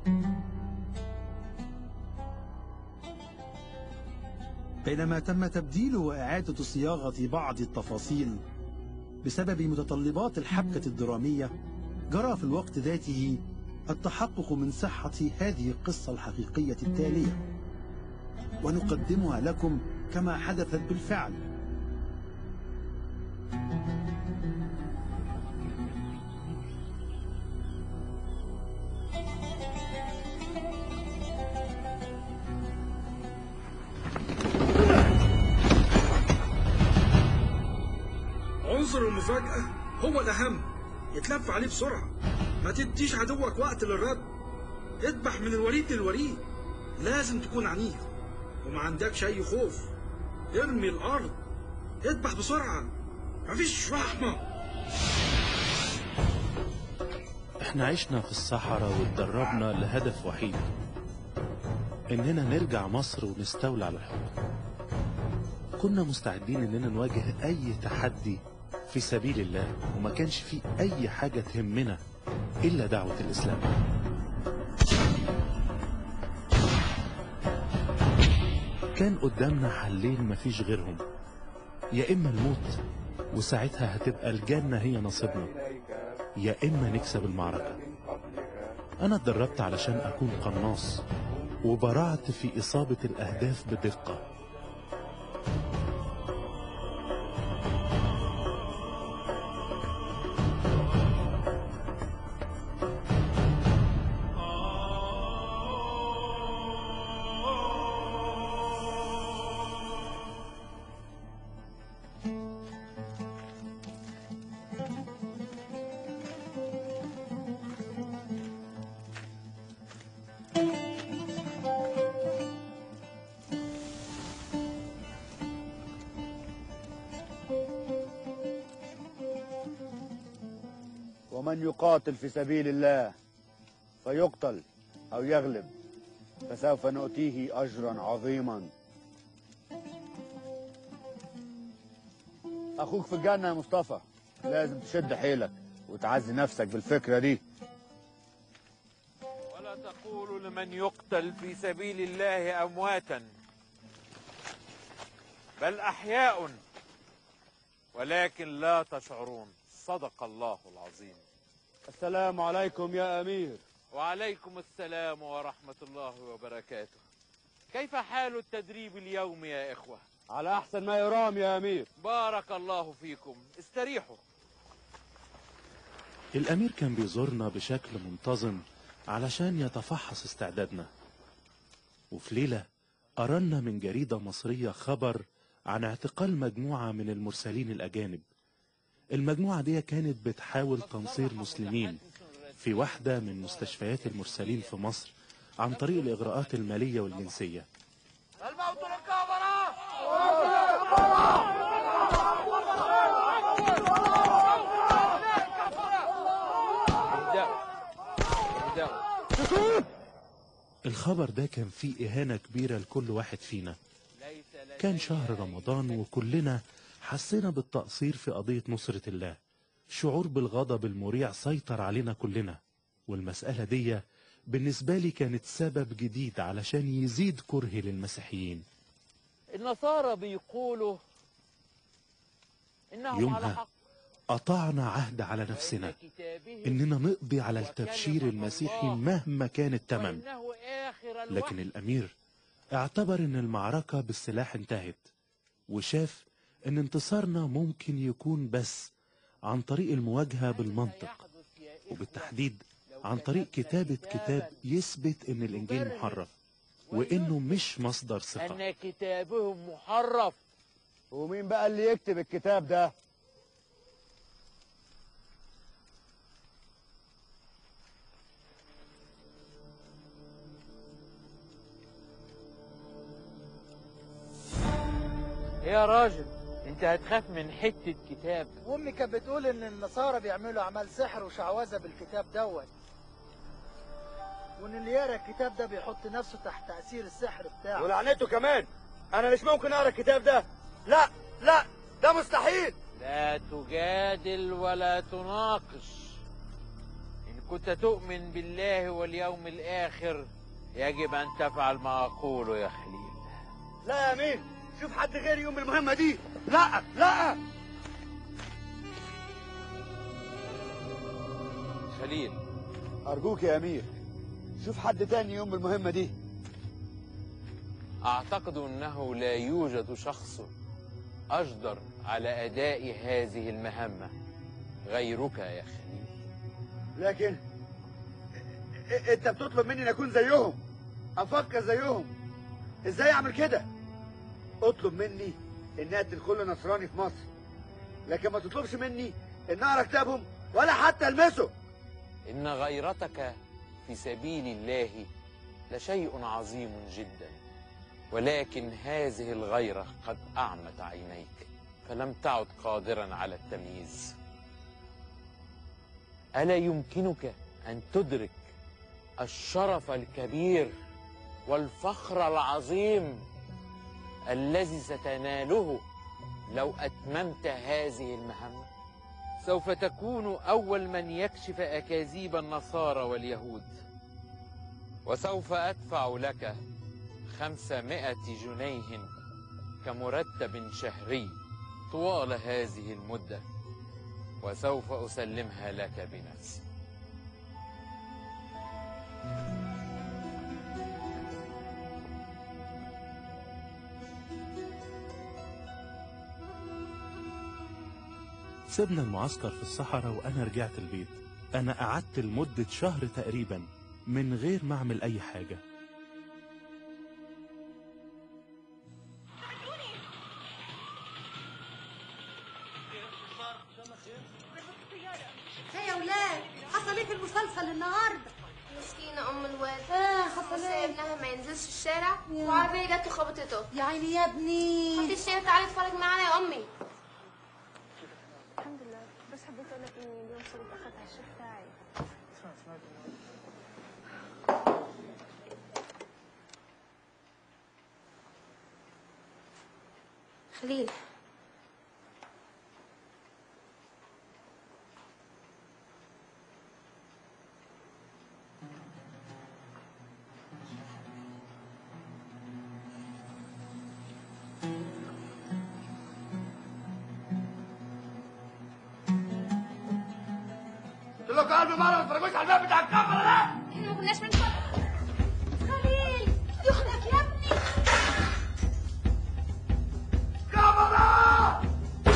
بينما تم تبديل وإعادة صياغة بعض التفاصيل بسبب متطلبات الحبكة الدرامية جرى في الوقت ذاته التحقق من صحة هذه القصة الحقيقية التالية ونقدمها لكم كما حدثت بالفعل عنصر المفاجأة هو الأهم يتلف عليه بسرعة ما تديش عدوك وقت للرد اذبح من الوريد للوريد لازم تكون عنيف وما عندكش أي خوف ارمي الأرض اذبح بسرعة مفيش رحمة احنا عشنا في الصحراء واتدربنا لهدف وحيد اننا نرجع مصر ونستولى على الحكم كنا مستعدين اننا نواجه اي تحدي في سبيل الله وما كانش في اي حاجة تهمنا الا دعوة الاسلام كان قدامنا حلين مفيش غيرهم يا اما الموت وساعتها هتبقى الجنة هي نصيبنا يا اما نكسب المعركة انا اتدربت علشان اكون قناص وبرعت في اصابة الاهداف بدقة ومن يقاتل في سبيل الله فيقتل أو يغلب فسوف نؤتيه أجرا عظيما أخوك في الجنة يا مصطفى لازم تشد حيلك وتعزي نفسك بالفكرة دي ولا تقولوا لمن يقتل في سبيل الله أمواتا بل أحياء ولكن لا تشعرون صدق الله العظيم السلام عليكم يا أمير وعليكم السلام ورحمة الله وبركاته كيف حال التدريب اليوم يا إخوة على أحسن ما يرام يا أمير بارك الله فيكم استريحوا الامير كان بيزورنا بشكل منتظم علشان يتفحص استعدادنا وفي ليلة قرنا من جريدة مصرية خبر عن اعتقال مجموعة من المرسلين الأجانب المجموعة دي كانت بتحاول تنصير مسلمين في واحدة من مستشفيات المرسلين في مصر عن طريق الإغراءات المالية والجنسية الموت للكفرة ابدأوا ابدأوا الخبر ده كان فيه إهانة كبيرة لكل واحد فينا كان شهر رمضان وكلنا حسينا بالتقصير في قضية نصرة الله شعور بالغضب المريع سيطر علينا كلنا والمسألة دي بالنسبة لي كانت سبب جديد علشان يزيد كرهي للمسيحيين النصارى بيقولوا إنهم على يومها حق قطعنا عهد على نفسنا إننا نقضي على التبشير المسيحي مهما كان الثمن وإنه آخر الوحي لكن الأمير اعتبر إن المعركة بالسلاح انتهت وشاف إن انتصارنا ممكن يكون بس عن طريق المواجهة بالمنطق وبالتحديد عن طريق كتابة كتاب يثبت إن الإنجيل محرف وإنه مش مصدر ثقة أن كتابهم محرف ومين بقى اللي يكتب الكتاب ده يا راجل انت هتخاف من حتة كتاب وامي كانت بتقول ان النصارى بيعملوا اعمال سحر وشعوذه بالكتاب دوت وان اللي يقرا الكتاب ده بيحط نفسه تحت تاثير السحر بتاعه ولعنته كمان أنا مش ممكن أقرأ الكتاب ده لا لا ده مستحيل لا تجادل ولا تناقش إن كنت تؤمن بالله واليوم الآخر يجب أن تفعل ما أقوله يا خليل لا يا امين شوف حد غيري يقوم بالمهمه دي لا لا خليل ارجوك يا امير شوف حد تاني يقوم بالمهمه دي أعتقد أنه لا يوجد شخص أجدر على أداء هذه المهمة غيرك يا خليل لكن إ- إ- انت بتطلب مني ان اكون زيهم افكر زيهم ازاي اعمل كده اطلب مني ان اقتل كل نصراني في مصر لكن ما تطلبش مني ان اقرا كتابهم ولا حتى المسه إن غيرتك في سبيل الله لشيء عظيم جدا ولكن هذه الغيرة قد أعمت عينيك فلم تعد قادرا على التمييز ألا يمكنك أن تدرك الشرف الكبير والفخر العظيم الذي ستناله لو أتممت هذه المهمة سوف تكون أول من يكشف أكاذيب النصارى واليهود وسوف أدفع لك خمسمائة جنيه كمرتب شهري طوال هذه المدة وسوف أسلمها لك بنفسي سيبنا المعسكر في الصحراء وأنا رجعت البيت أنا قعدت لمدة شهر تقريبا من غير ما أعمل أي حاجة ايه يا ولاد حصل ايه في المسلسل النهارده مسكينة أم الواد اه حصل بس ايه ابنها ما ينزلش الشارع يا. وعربية جت وخبطته يا عيني يا ابني في الشارع تعالي اتفرج معانا يا أمي الحمد لله بس حبيت اقول لك اني اليوم صرت اخذت على الشيف تاعي خليل قلت لكم قلبي مره ما تتفرجوش على الباب بتاع الكاميرا ده احنا ما كناش بنتفرج خليل يخنق يا ابني كاميرا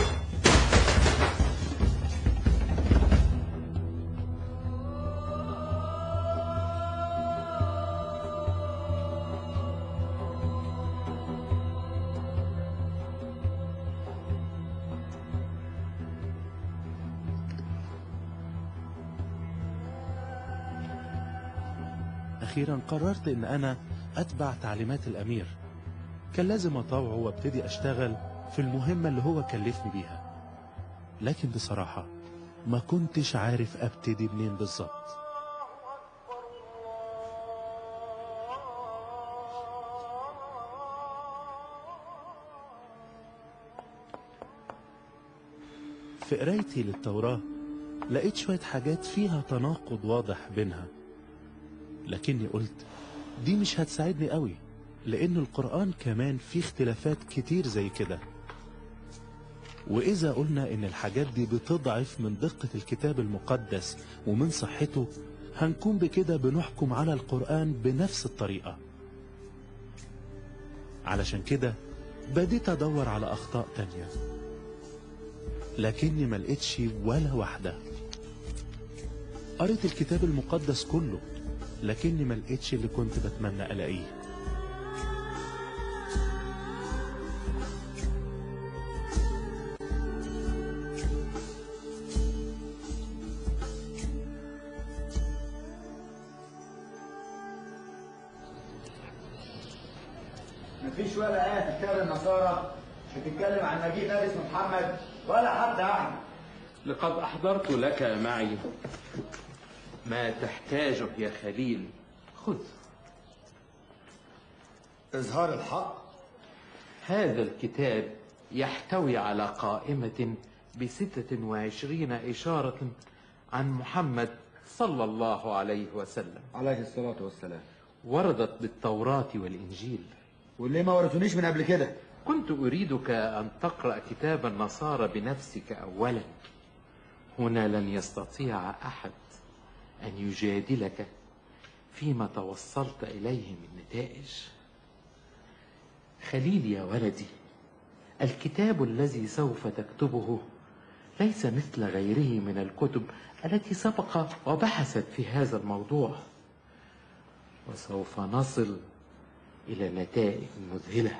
أخيرا قررت إن أنا أتبع تعليمات الأمير كان لازم أطوعه وابتدي أشتغل في المهمة اللي هو كلفني بيها لكن بصراحة ما كنتش عارف أبتدي منين بالظبط في قرايتي للتوراة لقيت شوية حاجات فيها تناقض واضح بينها لكني قلت دي مش هتساعدني قوي لأن القرآن كمان فيه اختلافات كتير زي كده وإذا قلنا إن الحاجات دي بتضعف من دقة الكتاب المقدس ومن صحته هنكون بكده بنحكم على القرآن بنفس الطريقة علشان كده بديت أدور على أخطاء تانية لكني ما لقيتش ولا واحدة قريت الكتاب المقدس كله لكني ما لقيتش اللي كنت بتمنى الاقيه مفيش ولا آية في كتاب النصارى بتتكلم عن مجيء نبي اسمه محمد ولا حتى أحمد لقد أحضرت لك معي ما تحتاجه يا خليل خذ إظهار الحق هذا الكتاب يحتوي على قائمة بستة وعشرين إشارة عن محمد صلى الله عليه وسلم عليه الصلاة والسلام وردت بالتوراة والإنجيل واللي ما ورثونيش من قبل كده كنت أريدك أن تقرأ كتاب النصارى بنفسك أولا هنا لن يستطيع أحد أن يجادلك فيما توصلت إليه من نتائج خليل يا ولدي الكتاب الذي سوف تكتبه ليس مثل غيره من الكتب التي سبق وبحثت في هذا الموضوع وسوف نصل إلى نتائج مذهلة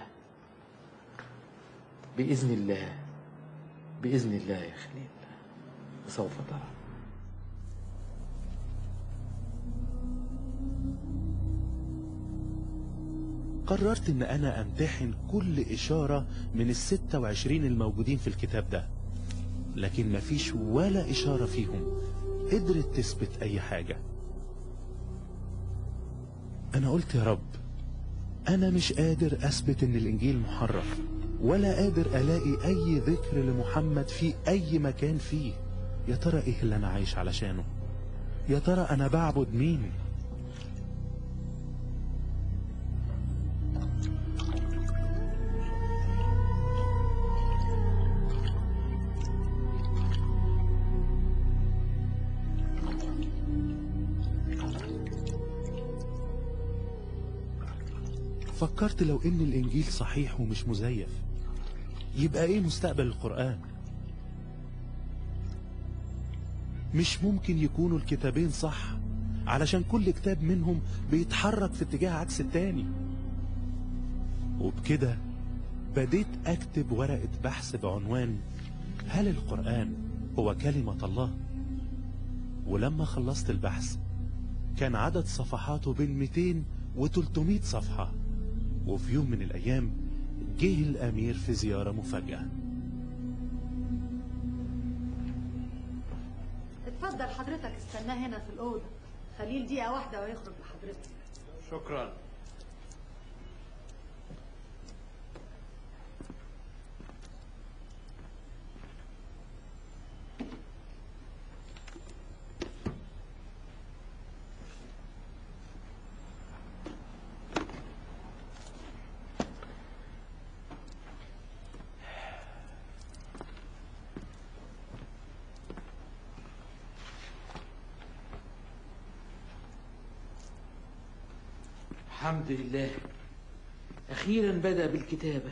بإذن الله بإذن الله يا خليل سوف ترى قررت ان انا امتحن كل اشارة من الستة وعشرين الموجودين في الكتاب ده لكن مفيش ولا اشارة فيهم قدرت تثبت اي حاجة انا قلت يا رب انا مش قادر اثبت ان الانجيل محرف ولا قادر الاقي اي ذكر لمحمد في اي مكان فيه يا ترى ايه اللي انا عايش علشانه يا ترى انا بعبد مين فكرت لو ان الانجيل صحيح ومش مزيف يبقى ايه مستقبل القرآن مش ممكن يكونوا الكتابين صح علشان كل كتاب منهم بيتحرك في اتجاه عكس التاني وبكده بديت اكتب ورقة بحث بعنوان هل القرآن هو كلمة الله ولما خلصت البحث كان عدد صفحاته بين 200 و 300 صفحة وفي يوم من الأيام جه الأمير في زيارة مفاجأة اتفضل حضرتك استناه هنا في الأوضة خليل دقيقة واحدة ويخرج لحضرتك شكرا الحمد لله أخيرا بدأ بالكتابة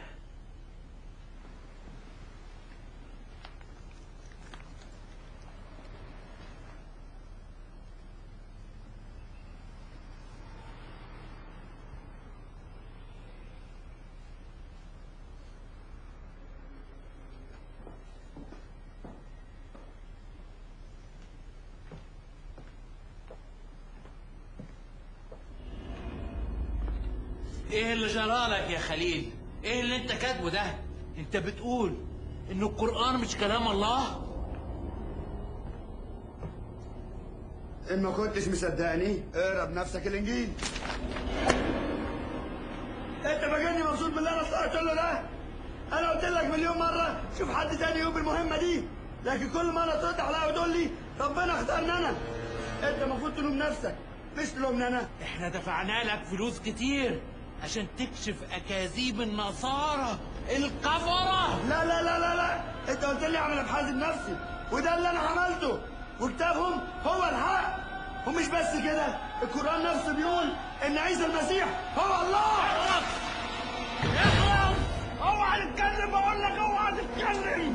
ايه اللي جرالك يا خليل ايه اللي انت كاتبه ده انت بتقول ان القرآن مش كلام الله إن ما كنتش مصدقني اقرا بنفسك الإنجيل أنت مجني مبسوط باللي أنا طلعت له ده أنا قلت لك مليون مرة شوف حد تاني يقوم بالمهمة دي لكن كل مرة ترد عليا وتقول لي ربنا اختارني أنا أنت المفروض تلوم نفسك مش تلومني أنا احنا دفعنا لك فلوس كتير عشان تكشف اكاذيب النصارى الكفرة لا لا لا لا لا أنت قلت لي أعمل أبحاث بنفسي وده اللي أنا عملته وكتابهم هو الحق ومش بس كده القرآن نفسه بيقول إن عيسى المسيح هو الله اخلص اوعى تتكلم بقول لك اوعى تتكلم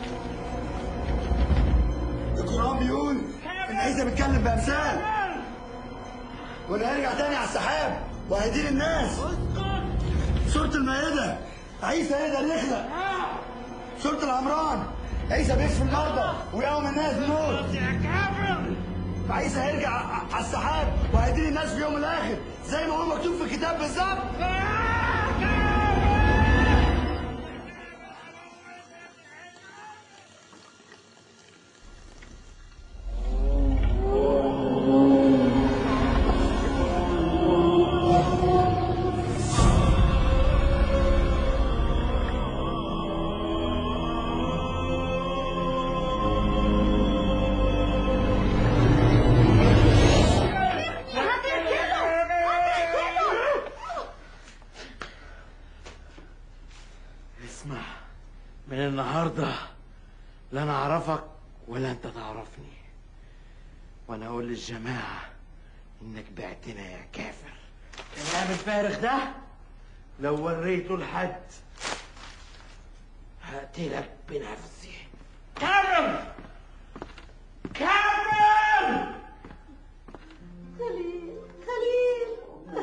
القرآن بيقول إن عيسى بيتكلم بأمثال وإنه هيرجع تاني على السحاب وهيدين الناس سورة المائدة عيسى يقدر يخلق سورة العمران عيسى بيشفي المرضى ويقوم الناس من الموت يا كافر عيسى هيرجع ع- على السحاب وهيدين الناس في يوم الآخر زي ما هو مكتوب في الكتاب بالظبط النهارده لا انا اعرفك ولا انت تعرفني وانا اقول للجماعه انك بعتنا يا كافر الكلام الفارغ ده لو وريته لحد هقتلك بنفسي كامل كامل خليل خليل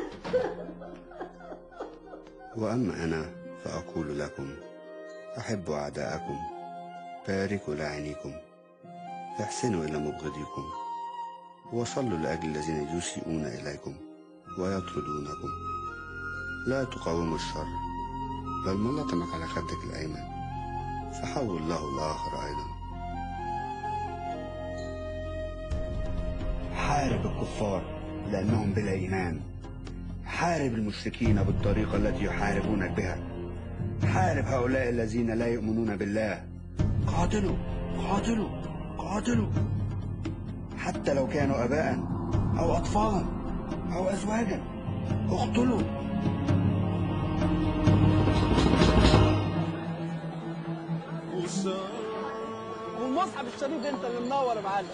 وأما أنا فأقول لكم أحبوا أعداءكم باركوا لعينيكم احسنوا إلى مبغضيكم وصلوا لأجل الذين يسيئون إليكم ويطردونكم لا تقاوموا الشر بل من لطمك على خدك الأيمن فحول له الآخر أيضا حارب الكفار لأنهم بلا إيمان حارب المشركين بالطريقة التي يحاربونك بها حارب هؤلاء الذين لا يؤمنون بالله قاتلوا قاتلوا قاتلوا حتى لو كانوا آباء أو أطفالا أو أزواجا اقتلوا والمصحف الشريف انت اللي منور يا معلم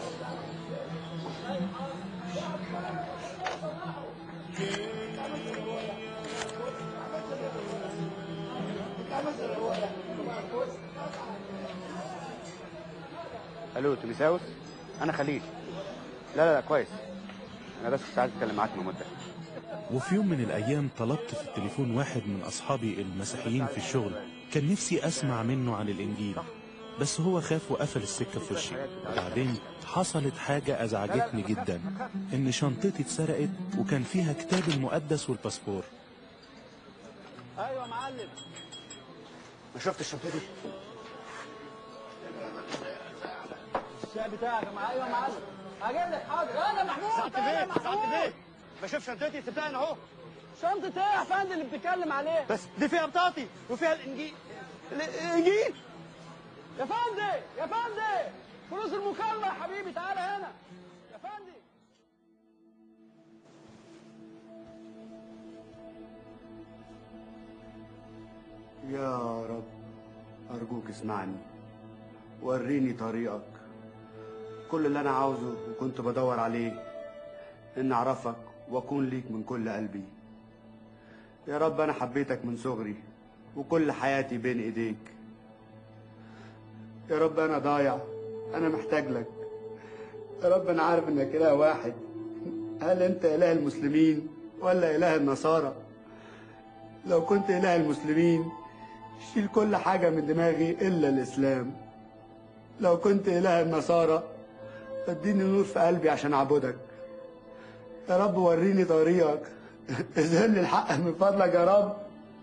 الو تيمساوس انا خليل لا لا لا كويس انا بس كنت عايز اتكلم معاك من مده وفي يوم من الأيام طلبت في التليفون واحد من أصحابي المسيحيين في الشغل كان نفسي أسمع منه عن الإنجيل بس هو خاف وقفل السكة في وشي وبعدين حصلت حاجة أزعجتني جدا إن شنطتي اتسرقت وكان فيها كتاب المقدس والباسبور ايوه يا معلم ما شفتش شنطتي الشاي بتاعك يا معلم ايوه يا معلم هجيب لك حاضر انا محمود انا محمود بشوف شنطتي سبتها هنا اهو شنطة ايه يا فندم اللي بتتكلم عليه بس دي فيها بطاقتي وفيها الانجيل الانجيل يا فندم يا فندم فلوس المكالمة يا حبيبي تعالى هنا يا فندم يا رب أرجوك اسمعني وريني طريقك كل اللي أنا عاوزه وكنت بدور عليه إن أعرفك وأكون ليك من كل قلبي يا رب أنا حبيتك من صغري وكل حياتي بين إيديك يا رب أنا ضايع أنا محتاج لك يا رب أنا عارف إنك إله واحد هل أنت إله المسلمين ولا إله النصارى لو كنت إله المسلمين شيل كل حاجة من دماغي إلا الإسلام لو كنت إله النصارى اديني نور في قلبي عشان أعبدك يا رب وريني طريقك اظهر لي الحق من فضلك يا رب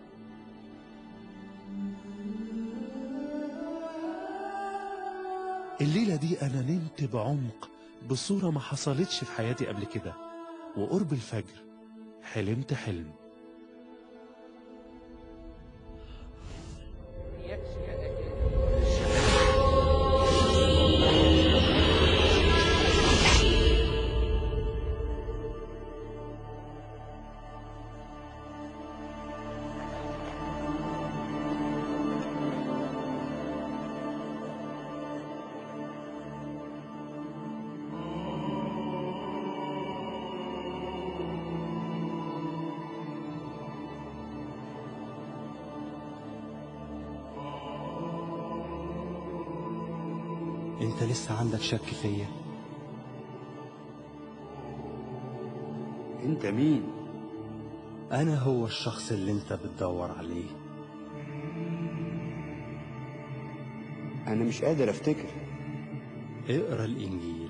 الليلة دي أنا نمت بعمق بصورة ما حصلتش في حياتي قبل كده وقرب الفجر حلمت حلم انت لسه عندك شك فيا انت مين انا هو الشخص اللي انت بتدور عليه أنا مش قادر أفتكر اقرا الانجيل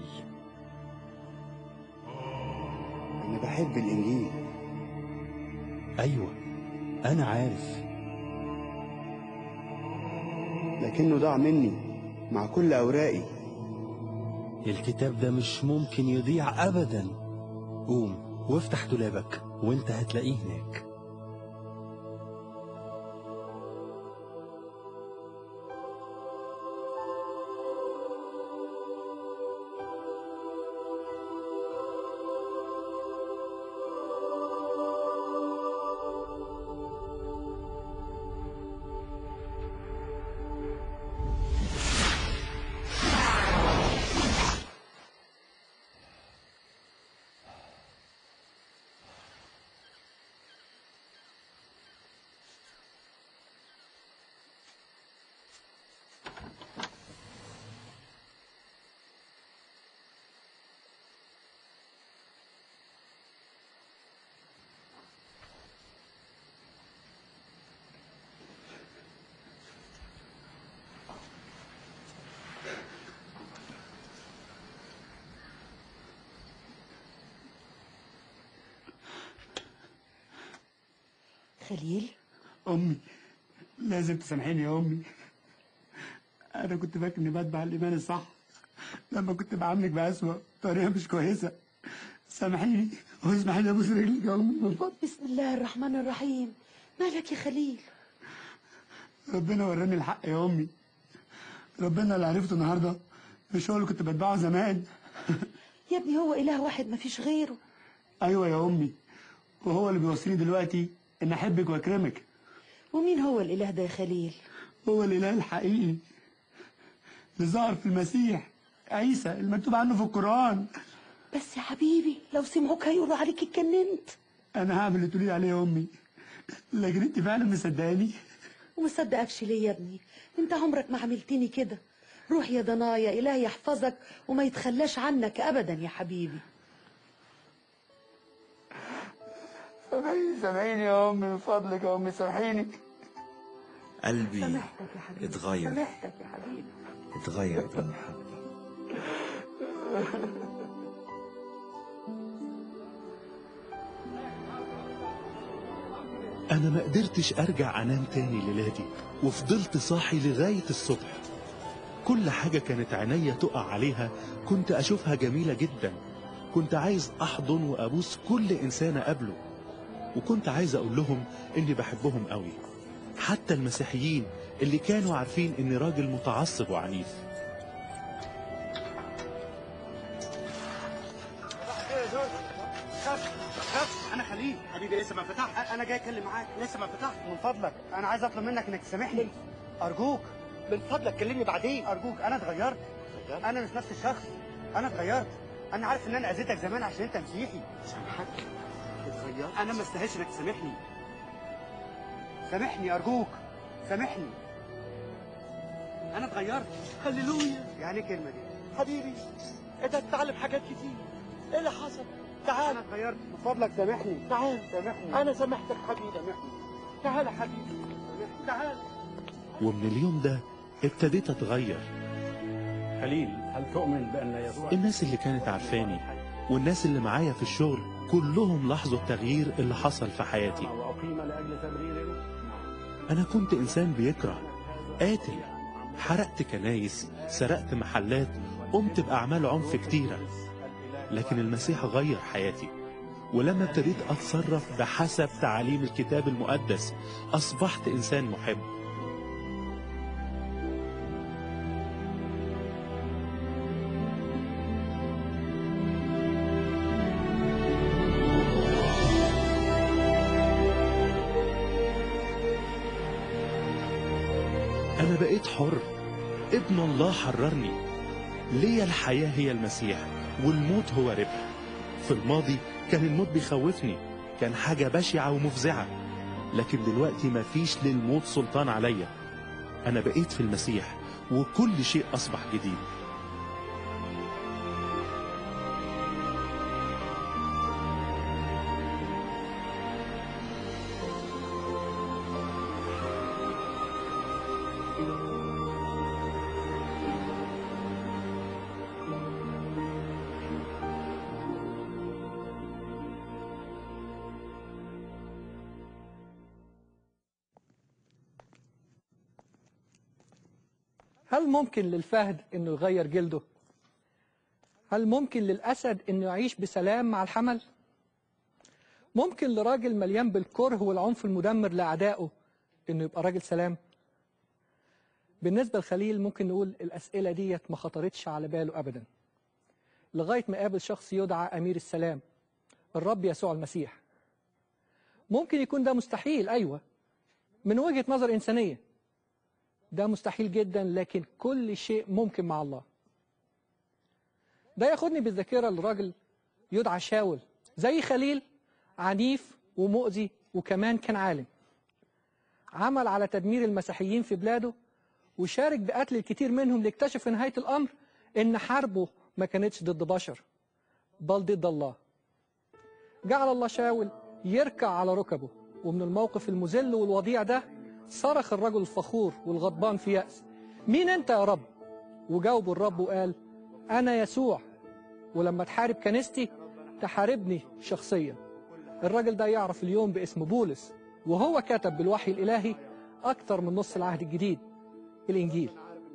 أنا بحب الإنجيل ايوه انا عارف لكنه ضاع مني مع كل أوراقي الكتاب ده مش ممكن يضيع ابدا قوم وافتح دولابك وانت هتلاقيه هناك خليل امي لازم تسامحيني يا امي انا كنت فاكر اني بتبع الايمان الصح لما كنت بعاملك بأسوأ طريقه مش كويسه سامحيني واسمحي لي ابوس رجلك يا امي من فضلك بسم الله الرحمن الرحيم مالك يا خليل ربنا وراني الحق يا امي ربنا اللي عرفته النهارده مش هو اللي كنت بتبعه زمان يا ابني هو إله واحد ما فيش غيره ايوه يا امي وهو اللي بيوصيني دلوقتي ان احبك واكرمك ومين هو الإله ده يا خليل هو الاله الحقيقي اللي ظهر في المسيح عيسى المكتوب عنه في القران بس يا حبيبي لو سمعوك هيقولوا عليك اتجننت انا هعمل اللي تقولي عليه يا امي لكن انت فعلا مصدقاني ومصدقكش ليه يا ابني انت عمرك ما عملتني كده روح يا ضنايا إله يحفظك وما يتخلاش عنك أبدا يا حبيبي سامحيني سامحيني يا امي من فضلك يا امي سامحيني قلبي سامحتك يا حبيبي اتغير سامحتك يا حبيبي اتغير لما حبك أنا ما قدرتش أرجع أنام تاني ليلادي وفضلت صاحي لغاية الصبح كل حاجة كانت عينيا تقع عليها كنت أشوفها جميلة جدا كنت عايز أحضن وأبوس كل إنسان أقابله وكنت عايز أقول لهم إني بحبهم قوي حتى المسيحيين اللي كانوا عارفين إني راجل متعصب وعنيف خف خف انا خليل حبيبي لسه ما فتحت انا جاي اتكلم معاك لسه ما فتحت من فضلك انا عايز اطلب منك انك تسامحني ارجوك من فضلك كلمني بعدين ارجوك انا اتغيرت انا مش نفس الشخص انا اتغيرت انا عارف ان انا اذيتك زمان عشان انت مسيحي سامحك اتغيرت انا ما استاهلش انك تسامحني سامحني ارجوك سامحني انا اتغيرت هللويا يعني ايه الكلمه دي حبيبي انت هتتعلم حاجات كتير ايه اللي حصل تعال انا اتغيرت من فضلك سامحني تعال سامحني انا سامحتك حبيبي سامحني تعال يا حبيبي تعال ومن اليوم ده ابتديت أتغير خليل هل تؤمن بأن يسوع الناس اللي كانت عارفاني والناس اللي معايا في الشغل كلهم لاحظوا التغيير اللي حصل في حياتي وأقيم لأجل تبريره أنا كنت إنسان بيكره قاتل حرقت كنايس سرقت محلات قمت بأعمال عنف كتيرة لكن المسيح غير حياتي ولما ابتديت أتصرف بحسب تعاليم الكتاب المقدس أصبحت إنسان محب أنا بقيت حر ابن الله حررني ليا الحياة هي المسيح والموت هو ربح في الماضي كان الموت بيخوفني كان حاجة بشعة ومفزعة لكن دلوقتي مفيش للموت سلطان عليا أنا بقيت في المسيح وكل شيء أصبح جديد هل ممكن للفهد انه يغير جلده هل ممكن للاسد انه يعيش بسلام مع الحمل ممكن لراجل مليان بالكره والعنف المدمر لاعدائه انه يبقى راجل سلام بالنسبه لخليل ممكن نقول الاسئله ديت ما خطرتش على باله ابدا لغايه ما قابل شخص يدعى امير السلام الرب يسوع المسيح ممكن يكون ده مستحيل ايوه من وجهه نظر انسانيه ده مستحيل جدا لكن كل شيء ممكن مع الله ده ياخدني بالذاكره لراجل يدعى شاول زي خليل عنيف ومؤذي وكمان كان عالم عمل على تدمير المسيحيين في بلاده وشارك بقتل الكثير منهم ليكتشف في نهايه الامر ان حربه ما كانتش ضد بشر بل ضد الله جعل الله شاول يركع على ركبه ومن الموقف المذل والوضيع ده صرخ الرجل الفخور والغضبان في يأس مين انت يا رب وجاوبه الرب وقال انا يسوع ولما تحارب كنيستي تحاربني شخصيا الراجل ده يعرف اليوم باسم بولس وهو كتب بالوحي الإلهي أكتر من نص العهد الجديد الإنجيل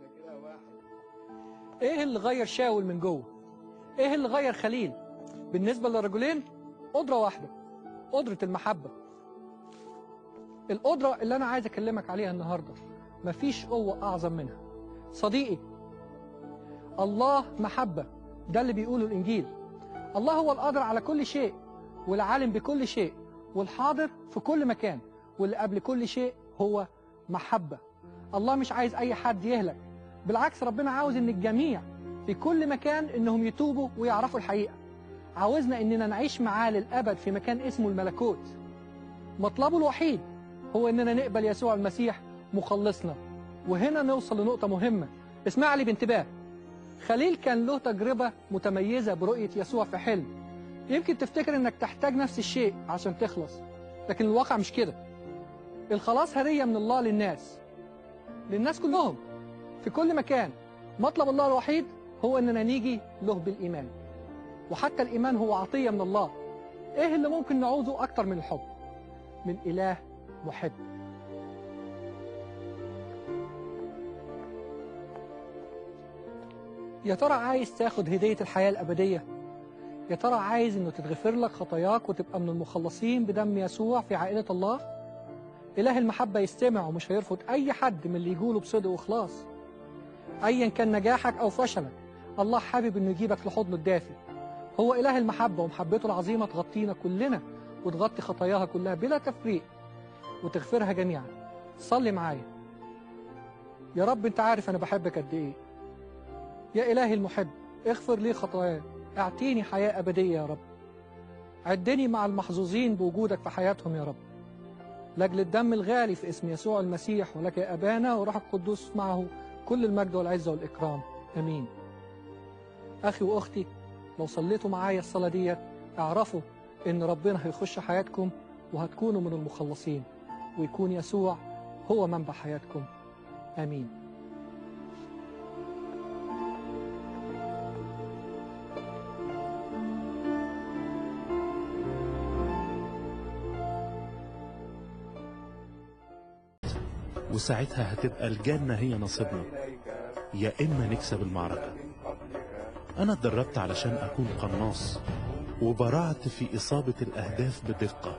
إيه اللي غير شاول من جوه إيه اللي غير خليل بالنسبة للرجلين قدرة واحدة قدرة المحبة القدرة اللي أنا عايز أكلمك عليها النهاردة مفيش قوة أعظم منها صديقي الله محبة ده اللي بيقوله الإنجيل الله هو القادر على كل شيء والعالم بكل شيء والحاضر في كل مكان واللي قبل كل شيء هو محبة الله مش عايز أي حد يهلك بالعكس ربنا عاوز إن الجميع في كل مكان إنهم يتوبوا ويعرفوا الحقيقة عاوزنا إننا نعيش معاه للأبد في مكان اسمه الملكوت مطلبه الوحيد هو إننا نقبل يسوع المسيح مخلصنا وهنا نوصل لنقطة مهمة اسمع لي بانتباه خليل كان له تجربة متميزة برؤية يسوع في حلم يمكن تفتكر انك تحتاج نفس الشيء عشان تخلص لكن الواقع مش كده الخلاص هدية من الله للناس للناس كلهم في كل مكان مطلب الله الوحيد هو اننا نيجي له بالايمان وحتى الايمان هو عطية من الله ايه اللي ممكن نعوزه اكتر من الحب من اله محب يا ترى عايز تاخد هدية الحياة الأبدية يا ترى عايز انه تتغفر لك خطاياك وتبقى من المخلصين بدم يسوع في عائلة الله إله المحبة يستمع ومش هيرفض أي حد من اللي يقوله بصدق وإخلاص أيا كان نجاحك أو فشلك الله حابب انه يجيبك لحضنه الدافي هو إله المحبة ومحبته العظيمة تغطينا كلنا وتغطي خطاياها كلها بلا تفريق وتغفرها جميعا صلي معايا يا رب انت عارف انا بحبك قد ايه يا إلهي المحب اغفر لي خطاياي اعطيني حياة أبدية يا رب عدني مع المحظوظين بوجودك في حياتهم يا رب لأجل الدم الغالي في اسم يسوع المسيح ولك يا أبانا وروح القدوس معه كل المجد والعزة والإكرام أمين أخي وأختي لو صليتوا معايا الصلاة ديت اعرفوا إن ربنا هيخش حياتكم وهتكونوا من المخلصين ويكون يسوع هو منبع حياتكم آمين وساعتها هتبقى الجنة هي نصيبنا يا إما نكسب المعركة أنا اتدربت علشان أكون قناص وبرعت في إصابة الأهداف بدقة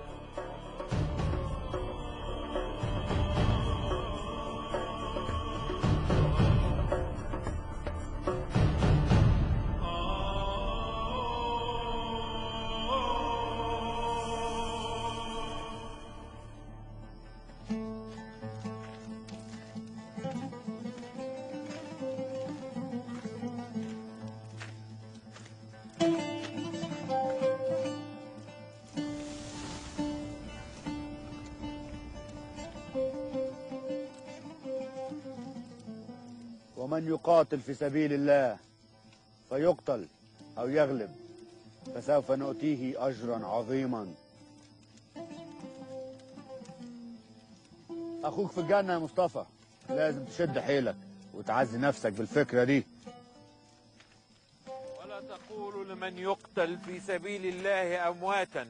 ومن يقاتل في سبيل الله فيقتل أو يغلب فسوف نؤتيه أجرا عظيما أخوك في الجنة يا مصطفى لازم تشد حيلك وتعزي نفسك بالفكرة دي ولا تقولوا لمن يقتل في سبيل الله أمواتا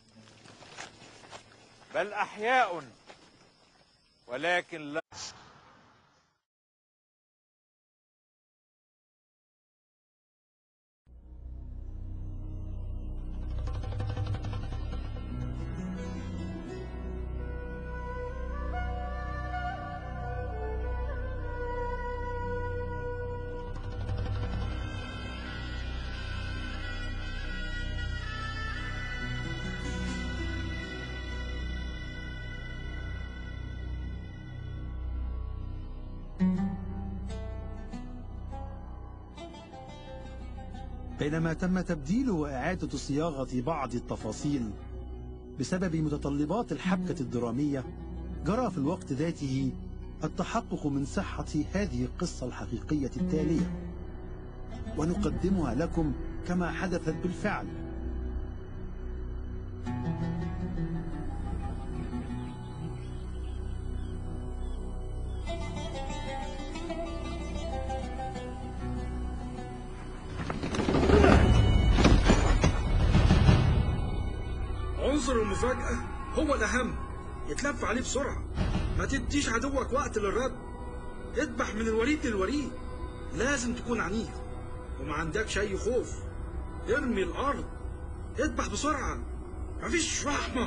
بل أحياء ولكن لا بينما تم تبديل وإعادة صياغة بعض التفاصيل بسبب متطلبات الحبكة الدرامية جرى في الوقت ذاته التحقق من صحة هذه القصة الحقيقية التالية ونقدمها لكم كما حدثت بالفعل عنصر المفاجأة هو الأهم يتلف عليه بسرعة ما تديش عدوك وقت للرد اذبح من الوريد للوريد لازم تكون عنيف وما عندكش أي خوف ارمي الأرض اذبح بسرعة مفيش رحمة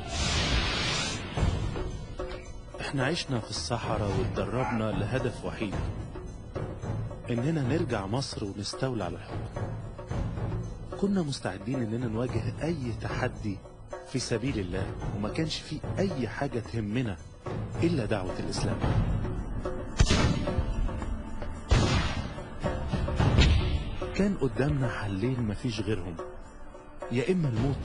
احنا عشنا في الصحراء واتدربنا لهدف وحيد اننا نرجع مصر ونستولى على الحكم كنا مستعدين اننا نواجه اي تحدي في سبيل الله وما كانش في اي حاجة تهمنا الا دعوة الاسلام كان قدامنا حلين مفيش غيرهم يا اما الموت